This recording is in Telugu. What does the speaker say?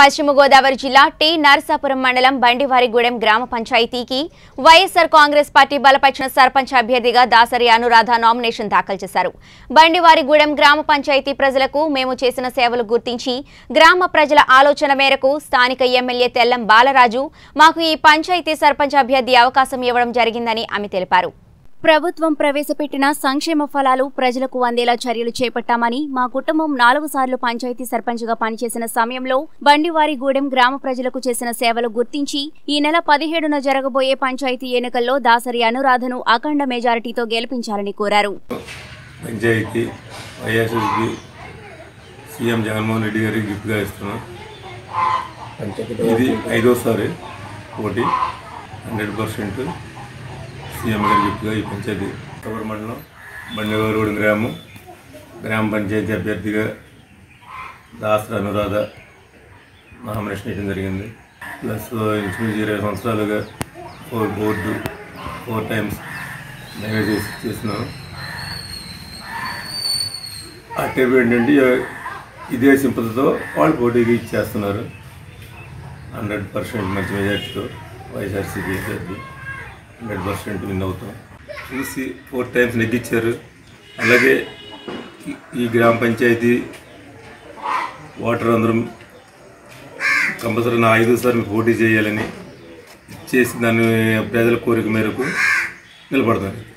పశ్చిమ గోదావరి జిల్లా టి నరసాపురం మండలం బండివారిగూడెం గ్రామ పంచాయతీకి వైఎస్సార్ కాంగ్రెస్ పార్టీ బలపరిచిన సర్పంచ్ అభ్యర్థిగా దాసరి అనురాధ నామినేషన్ దాఖలు చేశారు బండివారిగూడెం గ్రామ పంచాయతీ ప్రజలకు మేము చేసిన సేవలు గుర్తించి గ్రామ ప్రజల ఆలోచన మేరకు స్థానిక ఎమ్మెల్యే తెల్లం బాలరాజు మాకు ఈ పంచాయతీ సర్పంచ్ అభ్యర్థి అవకాశం ఇవ్వడం జరిగిందని ఆమె తెలిపారు ప్రభుత్వం ప్రవేశపెట్టిన సంక్షేమ ఫలాలు ప్రజలకు అందేలా చర్యలు చేపట్టామని మా కుటుంబం నాలుగు సార్లు పంచాయతీ సర్పంచ్గా పనిచేసిన సమయంలో బండివారిగూడెం గ్రామ ప్రజలకు చేసిన సేవలు గుర్తించి ఈ నెల పదిహేడున జరగబోయే పంచాయతీ ఎన్నికల్లో దాసరి అనురాధను అఖండ మెజారిటీతో గెలిపించాలని కోరారు పంచాయతీ వైఎస్ఎస్బి సీఎం జగన్మోహన్ రెడ్డి గారికి గిఫ్ట్గా ఇస్తున్నాం ఇది ఐదోసారి పోటీ హండ్రెడ్ పర్సెంట్ సీఎం గారి గిఫ్ట్గా ఈ పంచాయతీ కబర్ మండలం బండివారిగూడెం గ్రామం గ్రామ పంచాయతీ అభ్యర్థిగా దాసరి అనురాధ నామినేషన్ వేయడం జరిగింది ప్లస్ ఇంచుమించు ఇరవై సంవత్సరాలుగా ఫోర్ బోర్డు ఫోర్ టైమ్స్ మేమే చేసి చేసినాం ఆ టైప్ ఏంటంటే ఇదే సింపతితో వాళ్ళు పోటీకి ఇచ్చేస్తున్నారు హండ్రెడ్ పర్సెంట్ మంచి మెజార్టీతో వైఎస్ఆర్సీపీ అభ్యర్థి హండ్రెడ్ పర్సెంట్ విన్ అవుతాం చూసి ఫోర్ టైమ్స్ నెగ్గించారు అలాగే ఈ- ఈ గ్రామ పంచాయతీ వాటర్ అందరం కంపల్సరీ నా ఐదు సార్లు పోటీ చేయాలని చేసి దాన్ని ప్రజల కోరిక మేరకు నిలబడతాను